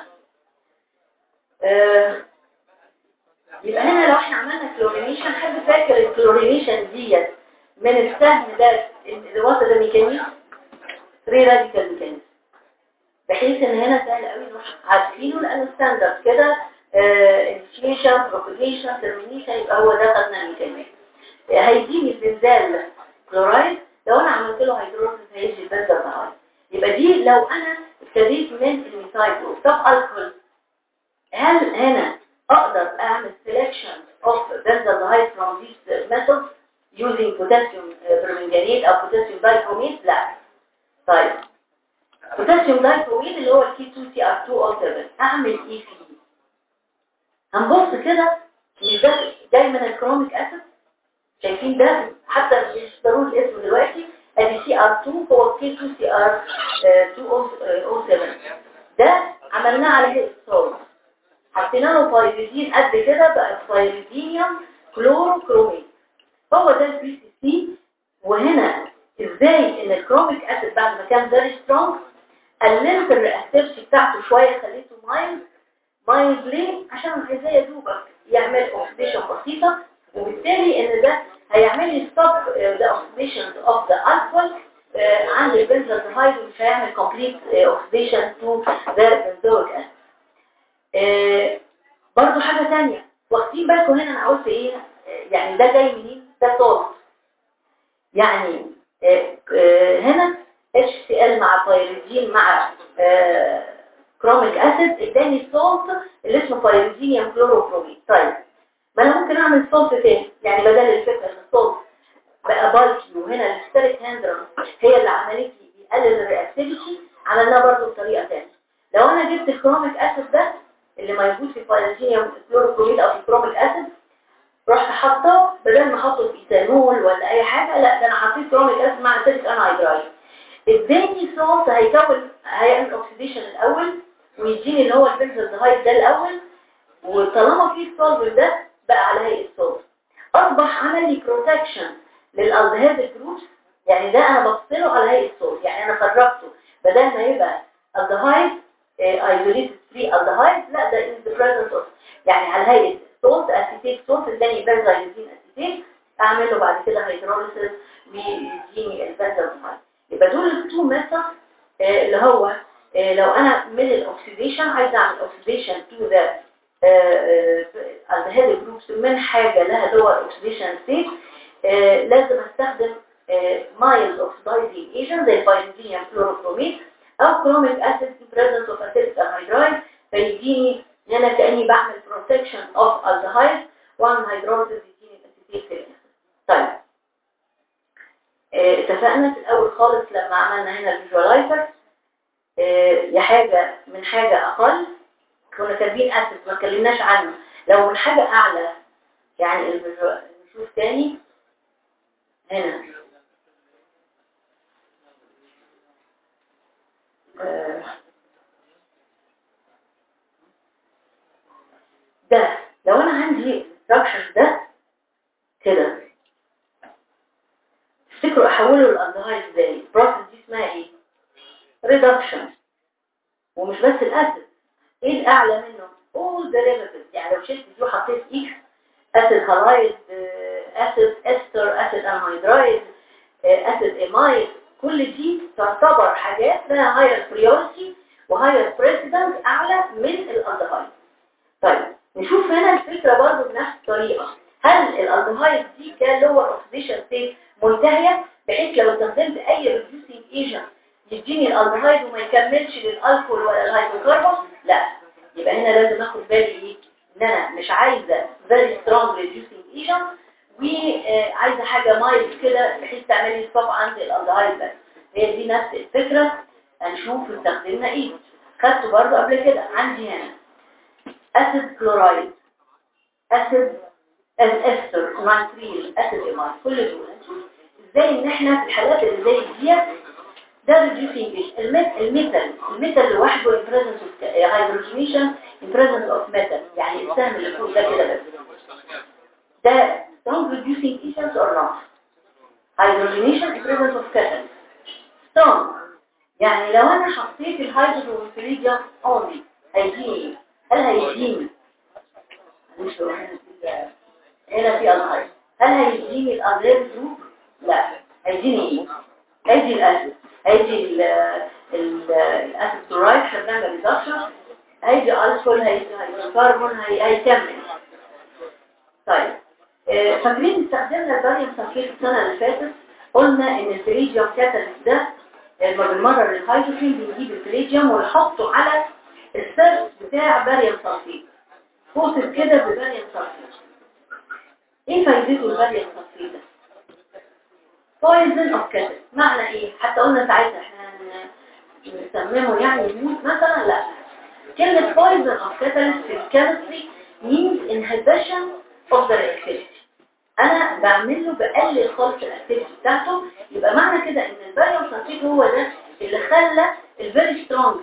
آه يبقى هنا لو احنا عملنا كلورينيشن حد فاكر الكلورينيشن ديت من السهم ده اللي وصل الميكانيزم 3 راديكال ميكانيزم بحيث ان هنا سهل قوي نروح عارفينه لانه ستاندرد كده انيشيشن بروباجيشن ترمينيشن يبقى هو ده خدنا الميكانيزم هيديني البنزال كلورايد لو انا عملت له هيدروجين هيجي البنزال كلورايد يبقى دي لو انا ابتديت من الميثايل طب الكحول هل هنا اقدر اعمل selection of benzaldehyde from these metals using potassium permanganate او potassium dichromate لا طيب potassium dichromate اللي هو الكي 2 سي ار 2 او 7 اعمل ايه فيه هنبص كده مش ده جاي من الكروميك اسيد شايفين ده حتى مش ضروري الاسم دلوقتي ادي سي ار 2 هو كي 2 سي ار 2 او 7 ده عملناه على هيئه صوت حطينا له بايريدين قد كده بقى بايريدينيوم كلوروكروميت هو ده البي سي سي وهنا ازاي ان الكروميك اسيد بعد ما كان فيري سترونج قللت الرياكتيفيتي بتاعته شويه خليته مايلد مايلد ليه عشان عايزاه يا دوبك يعمل اوكسيديشن بسيطه وبالتالي ان ده هيعمل لي ستوب ذا اوكسيديشن اوف ذا الكحول عند البنزالدهايد ومش هيعمل كومبليت اوكسيديشن تو ذا بنزويك اسيد آه برضو حاجة تانية واخدين بالكم هنا انا قلت ايه يعني ده جاي منين ده صوت يعني آه آه هنا HCl مع بايريدين مع كروميك اسيد اداني صوت اللي اسمه بايريدينيوم كلوروكروميت طيب ما انا ممكن اعمل صوت تاني يعني بدل الفكره ان الصوت بقى بالكي وهنا الستيريك هاندرون هي اللي عملت لي بيقلل الرياكتيفيتي عملناها برضه بطريقه ثانيه لو انا جبت الكروميك اسيد ده اللي موجود في الفايلاتينيوم كلوروكروميد او في الكروميك اسيد رحت حاطه بدل ما احطه في ايثانول ولا اي حاجه لا ده انا حطيت كروميك اسيد مع اسيتيك انهيدرايد اداني صوت هيكون هيعمل اوكسيديشن الاول ويديني اللي هو البنزلدهايد ده الاول وطالما في السولفر ده بقى على هيئه صوت اصبح عمل لي بروتكشن للالدهيد جروبس يعني ده انا بفصله على هيئه صوت يعني انا خرجته بدل ما يبقى الدهايد ايزوليتد فري الدهايد لا ده ان ذا بريزنس اوف يعني على هيئه صوت اسيتيك صوت اداني بنزايزين اسيتيك اعمل له بعد كده هيدروليسيس ويديني البنزلدهايد يبقى دول التو ميثود اللي هو لو انا من الاكسيديشن عايز اعمل اوكسيديشن تو ذا الدهيد جروبس من حاجه لها دور اوكسيديشن ستيت لازم استخدم مايلد اوكسيدايزنج ايجنت زي البايريدينيوم كلوروكروميد او كروميك اسيد في بريزنس اوف اسيتيك انهيدرايد فيديني ان انا كاني بعمل بروتكشن اوف الدهايد واعمل هيدروليسيس يديني الاسيتيك طيب اتفقنا في الاول خالص لما عملنا هنا الفيجوالايزر يا حاجه من حاجه اقل كنا كاتبين اسيد ما اتكلمناش عنه لو من حاجه اعلى يعني نشوف تاني هنا ده لو انا عندي الستراكشر ده كده تفتكروا احوله للالدهايد ازاي البروسيس دي اسمها ايه ريدكشن ومش بس الاسيد ايه الاعلى منه all derivatives يعني لو شلت دي وحطيت اكس اسيد هالايد اسيد استر اسيد انهيدرايد اسيد امايد كل دي تعتبر حاجات لها هاير بريورتي وهاير بريسيدنس اعلى من الالدهايد طيب نشوف هنا الفكره برضو بنفس الطريقه هل الالدهايد دي كان لور اوكسيديشن ستيت منتهيه بحيث لو استخدمت اي ريديوسينج ايجنت يديني الالدهايد وما يكملش للالكول ولا الهيدروكربون لا يبقى هنا لازم اخد بالي ايه ان انا مش عايزه فيري سترونج ريديوسينج ايجنت وعايزه حاجه مايل كده بحيث تعمل لي ستوب عند الالدهايد بس هي دي نفس الفكره هنشوف استخدمنا ايه خدته برضه قبل كده عندي هنا اسيد كلورايد اسيد الاستر نايتريل اسيد امايل كل دول ازاي ان احنا في الحالات اللي زي ديت ده ريديوسينج الميتال الميتال لوحده in presence of hydrogenation in presence of metal يعني السهم اللي فوق ده كده بس ده strong reducing agents or not hydrogenation in presence of catalyst strong يعني لو انا حطيت الهيدروجين والفريديوم only هيديني هل هيديني هنا في الهيد هل هيديني الأغير جروب لا هيديني ايه هيدي الاسيد هيدي الاسيد كلورايد احنا بنعمل ريدكشن هيدي الكحول هيدي هيدروكربون هيكمل طيب آه، فاكرين استخدمنا الباريوم سلفيت السنه اللي فاتت قلنا ان الفريديوم كاتاليست ده لما بنمرر الهيدروجين بنجيب الفريديوم ونحطه على السيرفس بتاع باريوم سلفيت فوتت كده بباريوم سلفيت ايه فايدته الباريوم سلفيت ده poison of catalyst معنى ايه حتى قلنا ساعتها احنا نسممه يعني يموت مثلا لا كلمة poison of catalyst في الكيمستري means inhibition of the reactivity انا بعمل له بقلل خالص الاكتيفيتي بتاعته يبقى معنى كده ان الباريوم سلفيت هو ده اللي خلى الفيري سترونج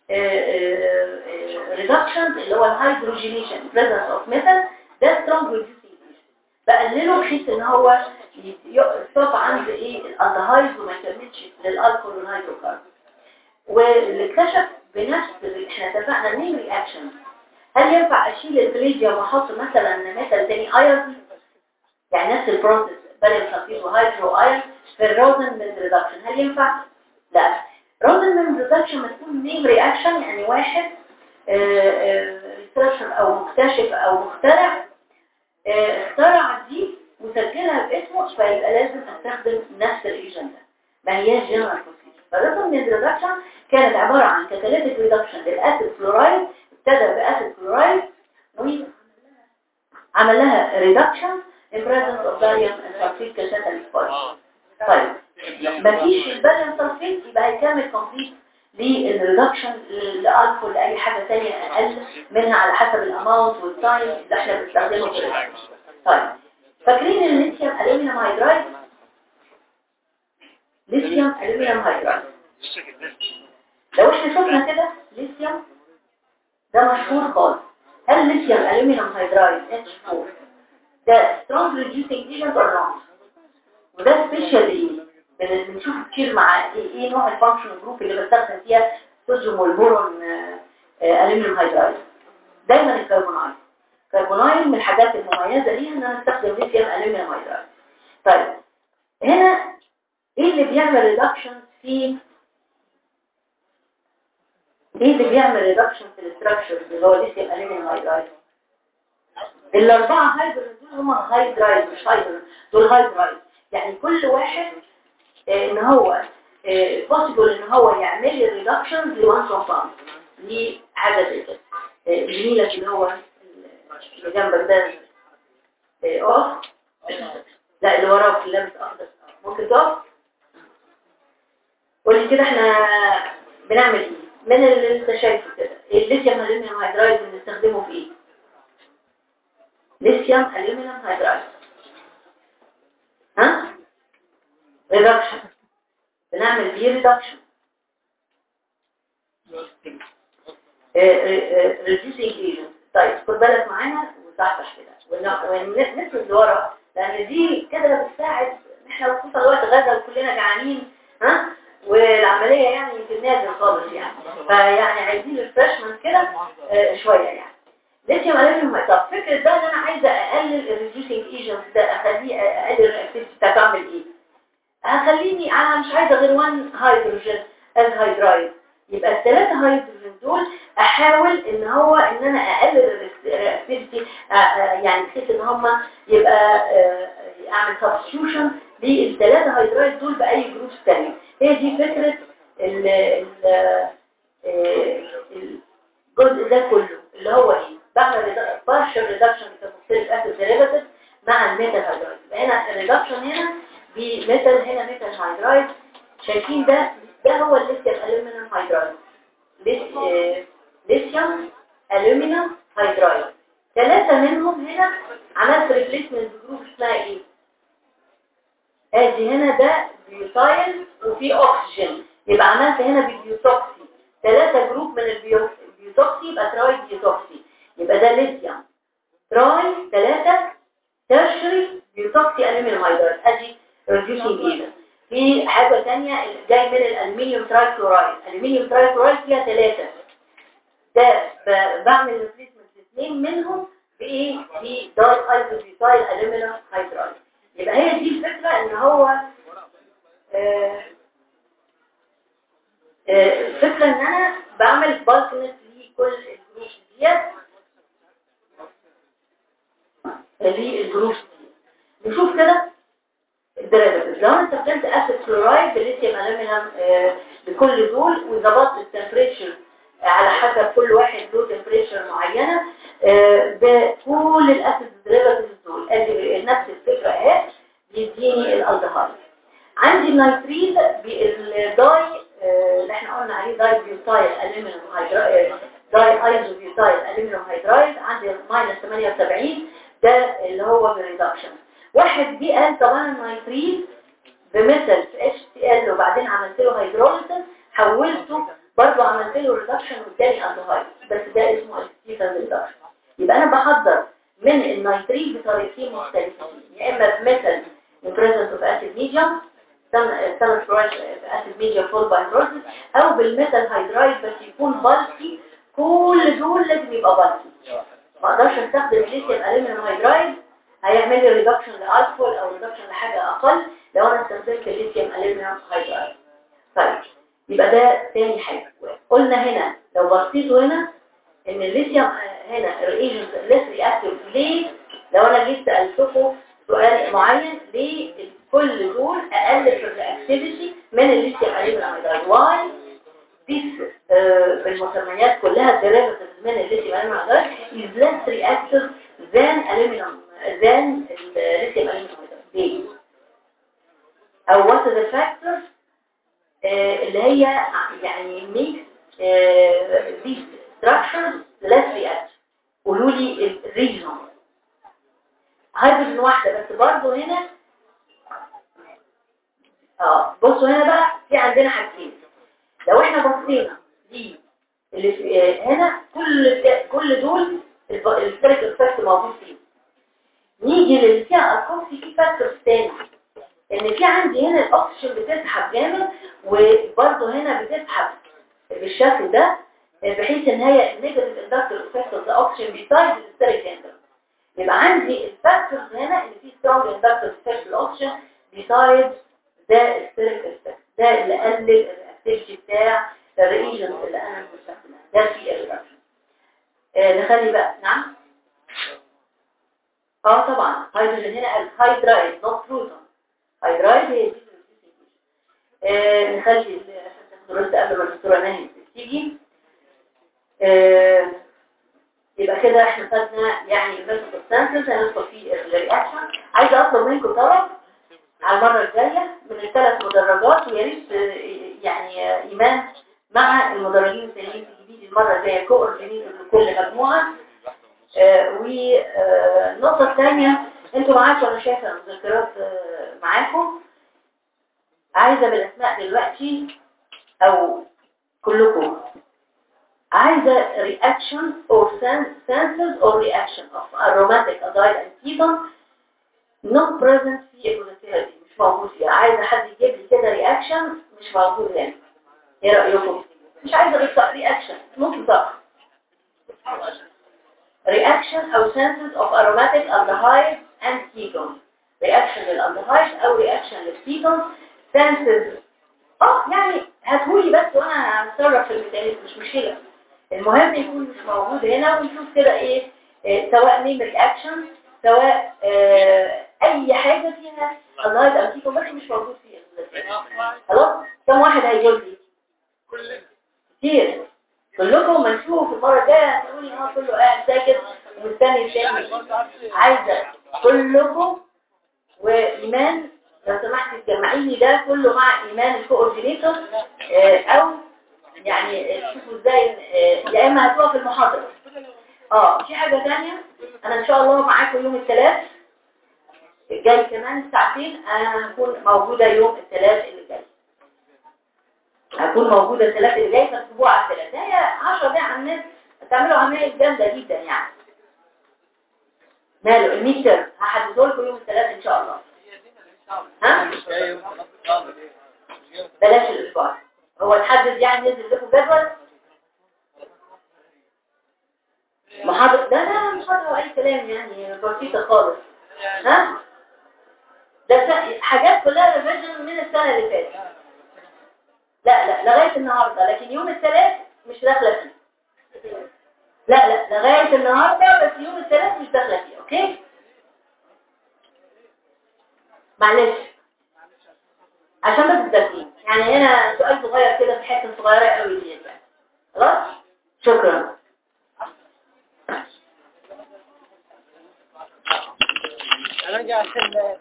ريدكشن اللي هو الهيدروجينيشن presence of metal ده strong reducing بقلله بحيث ان هو يقطب عند ايه الالدهايد وما يكملش للالكول والهيدروكربون واللي اكتشف بنفس اللي احنا اتفقنا مين رياكشن هل ينفع اشيل البليديوم واحط مثلا ميتال تاني ايرون يعني نفس البروسيس باريوم سلفيت وهيدرو ايرون في الروزنمند ريدكشن هل ينفع لا روزنمند ريدكشن ما تكون مين رياكشن يعني واحد ريسيرشر او مكتشف او مخترع اخترع دي وسجلها باسمه فيبقى لازم استخدم نفس الايجنت ده ما هياش جنرال بروسيجر فالريزن ريدكشن كانت عباره عن كاتاليتيك ريدكشن للاسيد كلورايد ابتدى باسيد كلورايد عمل لها ريدكشن in presence of barium and sulfate catalytic poison طيب مفيش الباريوم سلفيت يبقى هيكمل كومبليت للريدكشن للالكول لاي حاجه ثانيه اقل منها على حسب الاماونت والتايم اللي احنا بنستخدمه في الريدكشن طيب فاكرين الليثيوم الومنيوم هيدرايد ليثيوم الومنيوم هيدرايد لو احنا شفنا كده ليثيوم ده مشهور خالص هل الليثيوم الومنيوم هيدرايد H4 ده strong reducing agent or not وده سبيشال ايه بن- بنشوف كتير مع ايه, إيه نوع الفانكشن جروب اللي بستخدم فيها صوديوم والبورون الومنيوم هيدرايد دايما الكربونايل الكربونايل من الحاجات المميزه ليها ان انا استخدم ليثيوم الومنيوم هيدرايد طيب هنا ايه اللي بيعمل ريدكشن في ايه اللي بيعمل ريدكشن في الاستراكشر اللي هو ليثيوم الومنيوم هيدرايد الاربعه هيدروجين دول هم هيدرايد مش هيدروجين دول هيدرايد يعني كل واحد آه، ان هو possible ان هو يعمل لي ريدكشن لوان كومباوند لحاجه زي كده آه، زميلك اللي هو اللي جنبك ده آه، اقف لا اللي وراك اللي لابس اخضر ممكن تقف قولي كده احنا بنعمل ايه من اللي انت شايفه كده الليثيوم الومنيوم هيدرايد بنستخدمه في ايه ليثيوم الومنيوم هيدرايد ها ريدكشن بنعمل بيه ريدكشن ريديوسينج ايجنت طيب خد بالك معانا وصحصح كده ونسند لورا لان دي كده بتساعد إن احنا خصوصا وقت غدا وكلنا جعانين ها والعمليه يعني يمكن نازل خالص يعني فيعني عايزين ريفرشمنت كده آه، شويه يعني ليثيوم الومنيوم طب فكره بقى ان انا عايزه اقلل الريديوسينج ايجنت ده اخليه اقلل الاكتيفيتي بتاعته اعمل ايه هخليني انا مش عايزه غير 1 هيدروجين از هيدرايد يبقى الثلاثه هيدروجين دول احاول ان هو ان انا اقلل الاكتيفيتي يعني بحيث ان هم يبقى آه، اعمل سبستيوشن للثلاثه هيدرايد دول باي جروب ثانيه هي دي فكره ال ال آه، الجزء ده كله اللي هو ايه بعمل بارشل ريدكشن لكاربوكسيليك اسيد ديريفاتيف مع الميتال هيدرايد يبقى هنا الريدكشن هنا بميتال هنا ميتال هيدرايد شايفين ده ده هو الليثيوم الومنيوم هيدرايد ليث- آه، ليثيوم الومنيوم هيدرايد ثلاثة منهم هنا عملت ريبليسمنت جروب اسمها ايه؟ ادي هنا ده بيوتايل وفي اكسجين يبقى عملت هنا بالبيوتوكسي ثلاثة جروب من البيو- البيوتوكسي يبقى تراي بيوتوكسي يبقى ده ليثيوم تراي ثلاثة ترشري بيوتوكسي الومنيوم هيدرايد ادي ريديوسينج ايجنت في حاجة تانية اللي جاي من الالمنيوم تراي كلورايد الالمنيوم تراي كلورايد فيها ثلاثة ده ب- بعمل ريبليسمنت اثنين منهم بايه بداي ايزوبيوتايل الومنيوم هيدرايد يبقى هي دي الفكرة ان هو آه، آه، الفكرة ان انا بعمل بالكنس لكل الجروب ديت للجروب دي نشوف كده الدرجات لو انا استخدمت اسيد كلورايد بليثيوم الومنيوم آه، لكل دول وظبطت التمبريتشر على حسب كل واحد له تمبريتشر معينه آه، بكل الاسيد ديريفاتيفز دول ادي نفس الفكره اهي بيديني الالدهايد عندي النيتريل بالداي آه، اللي احنا قلنا عليه داي بيوتايل الومنيوم هيدرايد داي ايزو بيوتايل الومنيوم هيدرايد عندي ماينس 78 ده اللي هو بالريدكشن واحد جه قال طب انا النيتريل بمثل في اتش سي ال وبعدين عملت له هيدروليسيس حولته برضه عملت له ريدكشن واداني الدهايد بس ده اسمه الستيفن ريدكشن يبقى انا بحضر من النيتريل بطريقتين مختلفتين يا اما بمثل in presence of acid medium سنة فلورايد acid medium followed by hydrolysis او بالميثال هيدرايد بس يكون بالكي كل دول لازم يبقى بالكي ما اقدرش استخدم الليثيوم الومنيوم هيدرايد هيعمل لي ريدكشن لالكول او ريدكشن لحاجه اقل لو انا استخدمت الليثيوم الومنيوم هيدرايد طيب يبقى ده تاني حاجه قلنا هنا لو بصيتوا هنا ان الليثيوم هنا الريجنت ليس رياكتيف ليه لو انا جيت سالتكم سؤال معين ليه كل دول اقل في الرياكتيفيتي من الليثيوم الومنيوم هيدرايد واي this بالمسميات كلها derivatives من الليثيوم الومنيوم هيدرايد is less reactive than aluminum than الليثيوم aluminum ليه؟ او what are the factors آه، اللي هي يعني makes آه، these structures less reactive قولوا لي الريجنال هيدروجين واحدة بس برضه هنا اه بصوا هنا بقى في عندنا حاجتين لو احنا بصينا دي اللي في آه، هنا كل كل دول الستريك افكت موجود فيه نيجي للي فيها الكوكسي في فاكتورز تاني ان في عندي هنا الاكسجين بتسحب جامد وبرضه هنا بتسحب بالشكل ده بحيث ان هي النيجاتيف اندكتور افكت اوف ذا اوكسجين بيسايد الستريك اندر يبقى عندي الفاكتورز هنا اللي فيه سترونج اندكتور افكت الاوكسجين بيسايد ده ستريك افكت ده اللي قلل الاكتيفيتي بتاع الريجنز اللي انا بستخدمها ده في الريدكشن آه نخلي بقى نعم اه طبعا هيدروجين هنا الهيدرايد نوت بروتون هيدرايد هي دي آه نخلي عشان تاخدوا رد قبل ما الدكتوره ناهي تيجي آه يبقى كده احنا خدنا يعني الفيرتيكال سبستانسز هندخل في الرياكشن عايزه اطلب منكم طلب على المره الجايه من الثلاث مدرجات ويا ريت آه، يعني آه، ايمان مع المدرجين التانيين تجيبي لي المره الجايه كوردينيتور لكل مجموعه آه، والنقطه الثانيه انتوا معاكم انا شايفه المذكرات آه، معاكم عايزه بالاسماء دلوقتي او كلكم عايزة reaction or sen- senses or reaction of aromatic iodide and ketone not present في البروتينات دي مش موجود فيها عايزة حد يجيب لي كده reaction مش موجود هنا ايه رأيكم؟ مش عايزة غير reaction ممكن صح reaction أو senses of aromatic aldehyde and ketone reaction للالدهايد أو reaction للكيتون senses اه يعني هاتهولي بس وانا هتصرف في الميكانيزم مش مشكلة المهم يكون مش موجود هنا ونشوف كده ايه, إيه سواء ميم رياكشن سواء آه اي حاجة فيها اللايت امتيكو بس مش موجود فيها خلاص كم واحد هيقول لي كتير كلكم ما نشوف المرة الجاية هتقولي اه كله قاعد ساكت ومستني التاني عايزة كلكم وإيمان لو سمحت تجمعي لي ده كله مع إيمان الكوردينيتور آه أو يعني شوفوا ازاي آه، يا اما هتقف في المحاضرة اه في حاجة تانية انا ان شاء الله معاكم يوم الثلاث الجاي كمان ساعتين انا هكون موجودة يوم الثلاث اللي جاي هكون موجودة الثلاث اللي جاي فاكتبوها على الثلاث هي 10 دقايق على النت هتعملوا عملية جامدة جدا يعني ماله الميتر هحدده لكم يوم الثلاث ان شاء الله ها بلاش الاسبوع هو تحدد يعني نزل لكم جدول محاضرة ده لا محاضرة أي كلام يعني بسيطة خالص ها ده س- حاجات كلها ريفيجن من السنة اللي فاتت لا لا لغاية النهاردة لكن يوم الثلاث مش داخلة فيه لا لا لغاية النهاردة بس يوم الثلاث مش داخلة فيه اوكي معلش عشان بس الترتيب يعني هنا سؤال صغير كده في حته صغيره قوي دي يعني خلاص شكرا انا جاي عشان